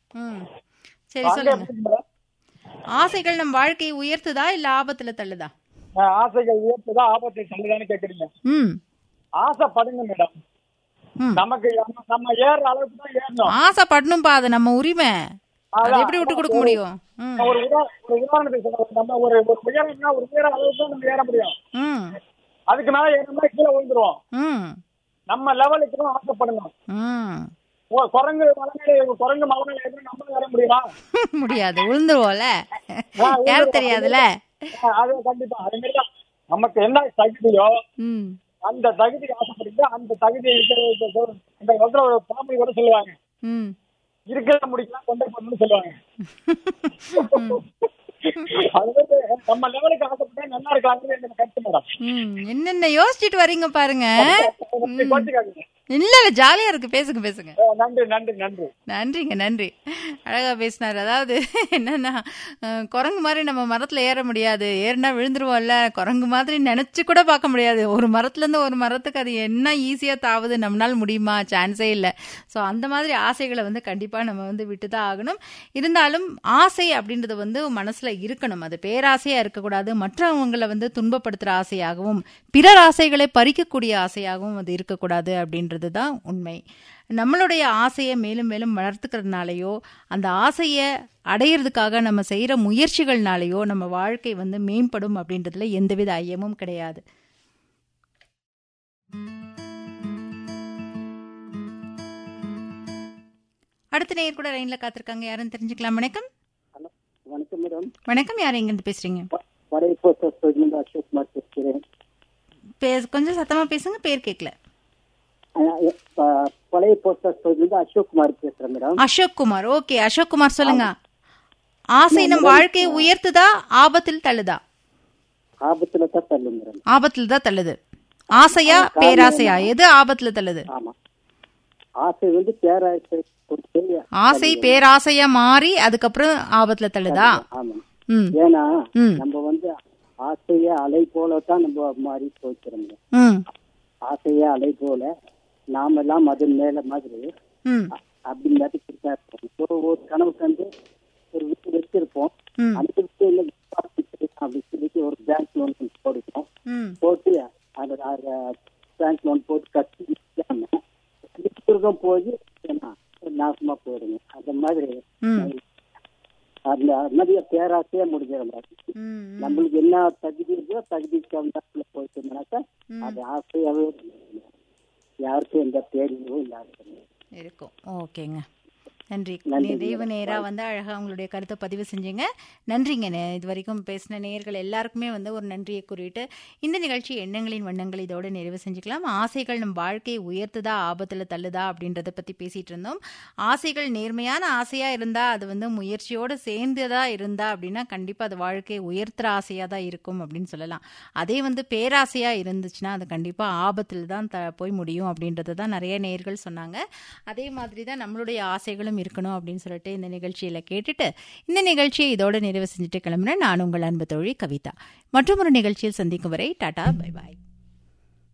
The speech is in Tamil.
ம் சரி அங்க சொல்லுங்க எப்படி மேடம் ஆசைகள் நம் வாழ்க்கையை உயர்த்துதா இல்ல ஆபத்துல தள்ளுதா அஹ் ஆசைகள் உயர்த்துதா ஆபத்தை தள்ளுதான்னு கேக்குறீங்க ம் ஆசைப்படுங்க மேடம் ம் நமக்கு நம்ம- நம்ம ஏறுற அளவுக்கு தான் ஏறணும் ஆசைப்படணும்பா அது நம்ம உரிமை அதை அதான், எப்படி விட்டு கொடுக்க முடியும் ம் ஒரு உதா ஒரு உதாரணத்துக்கு சொல்றேன் நம்ம ஒரு ஒரு உயரம்னா ஒரு உயர அளவுக்கு தான் நம்ம ஏற முடியும் ம் அதுக்கு மேல ஏறணும்னா கீழே விழுந்துருவோம் ம் நம்ம லெவலுக்கு தான் ஆசைப்படணும் ம் ஓ, குரங்கு மலை மேல குரங்கு மலை மேல ஏறி நம்ம ஏற முடியுமா முடியாது விழுந்துருவோம்ல விழுந்துருவோம். யாரும் தெரியாதுல்ல அஹ் அது கண்டிப்பா அதே மாதிரி தான் நமக்கு என்ன தகுதியோ ம் அந்த தகுதிக்கு ஆசைப்படுங்க அந்த தகுதி இருக்கிற அந்த காலத்துல ஒரு பாம்பு கூட சொல்லுவாங்க ம் இருக்கிற முடிக்கலாம் கொண்டே போகணும்னு சொல்லுவாங்க அது வந்து நம்ம லெவலுக்கு ஆசைப்பட்டா நல்லா இருக்கலாம்னு எனக்கு கருத்து மேடம் ம் என்னென்ன யோசிச்சுட்டு வர்றீங்க பாருங்க கோச்சுக்காதீங்க. இல்ல இல்ல ஜாலியா இருக்கு பேசுங்க பேசுங்க அஹ் நன்றி நன்றி நன்றி நன்றிங்க நன்றி அழகா பேசினார் அதாவது என்னன்னா அஹ், குரங்கு மாதிரி நம்ம மரத்துல ஏற முடியாது ஏறினா விழுந்துருவோம்ல குரங்கு மாதிரி நினைச்சு கூட பார்க்க முடியாது ஒரு மரத்துல இருந்து ஒரு மரத்துக்கு அது என்ன ஈஸியா தாவுது நம்மளால முடியுமா சான்ஸே இல்லை ஸோ அந்த மாதிரி ஆசைகளை வந்து கண்டிப்பா நம்ம வந்து விட்டுதான் ஆகணும் இருந்தாலும் ஆசை அப்படின்றது வந்து மனசுல இருக்கணும் அது பேராசையா இருக்கக்கூடாது மற்றவங்களை வந்து துன்பப்படுத்துற ஆசையாகவும் பிறர் ஆசைகளை பறிக்கக்கூடிய ஆசையாகவும் அது இருக்கக்கூடாது அப்படின்றது தான் உண்மை நம்மளுடைய ஆசையை மேலும் மேலும் வளர்த்துக்கிறதுனாலயோ அந்த ஆசையை அடையிறதுக்காக நம்ம செய்யற முயற்சிகள்னாலயோ நம்ம வாழ்க்கை வந்து மேம்படும் அப்படின்றதுல எந்தவித ஐயமும் கிடையாது அடுத்த நேயர் கூட லைன்ல காத்திருக்காங்க யாருன்னு தெரிஞ்சுக்கலாம் வணக்கம் வணக்கம் மேடம் வணக்கம் யார் எங்கிருந்து பேசுறீங்க பழைய போஸ்ட் ஆஃபீஸ்லேருந்து அசோக் குமார் பேசுகிறேன் பேச கொஞ்சம் சத்தமா பேசுங்க பேர் கேட்கல அஹ் அஹ் பழைய போஸ்ட் ஆஃபீஸ்லேருந்து அசோக் குமார் பேசுகிறேன் மேடம் அசோக் குமார் ஓகே அசோக் குமார் சொல்லுங்க ஆசை நம் வாழ்க்கையை உயர்த்துதா ஆபத்தில் தள்ளுதா ஆபத்துல தான் தள்ளும் மேடம் ஆபத்துல தான் தள்ளுது ஆசையா பேராசையா எது ஆபத்துல தள்ளுது ஆமா ஆசை வந்து பேராசை ஒரு பெரிய ஆசை பேராசையா மாறி அதுக்கப்புறம் ஆபத்துல தள்ளுதா ஆமா ம் ஏன்னா ம். நம்ம வந்து ஆசைய அலை போல தான் நம்ம மாறி போய்க்கிறோம் மேடம். ம் ஆசைய அலை போல நாமெல்லாம் அது மேல மாதிரி ம் அப்படி மிதக்கிட்டு இருப்போம் ஒரு ஒரு கனவு கண்டு ஒரு வீட்டு வச்சிருப்போம் ம். அந்த வீட்டு என்ன அப்படி சொல்லிட்டு ஒரு பேங்க் லோன் போடுவோம் ம் போட்டு அந்த பேங்க் லோன் போட்டு கட்டி விற்காம விற்கிறதும் போய் என்ன நாசமா போயிடுங்க அந்த மாதிரி ம் அந்த மாதிரி பேராசையா முடிஞ்சிட மாதிரி ம் நம்மளுக்கு என்ன தகுதி இருக்கோ தகுதிக்கு தகுந்தாப்புல போயிட்டோம்னாக்கா அது ஆசையாவே இருக்கும். யாருக்கும் எந்த தேர்வும் இல்லாத இருக்கும் ஓகேங்க நன்றி நன்றி. நிறைவு நேரா வந்து அழகா உங்களுடைய கருத்தை பதிவு செஞ்சீங்க நன்றிங்க நே- இது வரைக்கும் பேசின நேயர்கள் எல்லாருக்குமே வந்து ஒரு நன்றியை கூறிட்டு இந்த நிகழ்ச்சி எண்ணங்களின் வண்ணங்கள் இதோட நிறைவு செஞ்சுக்கலாம் ஆசைகள் நம் வாழ்க்கையை உயர்த்துதா ஆபத்துல தள்ளுதா அப்படின்றத பத்தி பேசிட்டு இருந்தோம் ஆசைகள் நேர்மையான ஆசையா இருந்தா அது வந்து முயற்சியோட சேர்ந்ததா இருந்தா அப்படின்னா கண்டிப்பா அது வாழ்க்கையை உயர்த்துற ஆசையா தான் இருக்கும் அப்படின்னு சொல்லலாம் அதே வந்து பேராசையா இருந்துச்சுன்னா அது கண்டிப்பா ஆபத்தில் தான் த போய் முடியும் அப்படின்றத தான் நிறைய நேயர்கள் சொன்னாங்க அதே மாதிரி தான் நம்மளுடைய ஆசைகளும் இருக்கணும் அப்படின்னு சொல்லிட்டு இந்த நிகழ்ச்சியில கேட்டுட்டு இந்த நிகழ்ச்சியை இதோட நிறைவு செஞ்சுட்டு கிளம்புறேன் நான் உங்கள் அன்பு தோழி கவிதா மற்றும் ஒரு நிகழ்ச்சியில் சந்திக்கும் வரை டாடா பை பாய்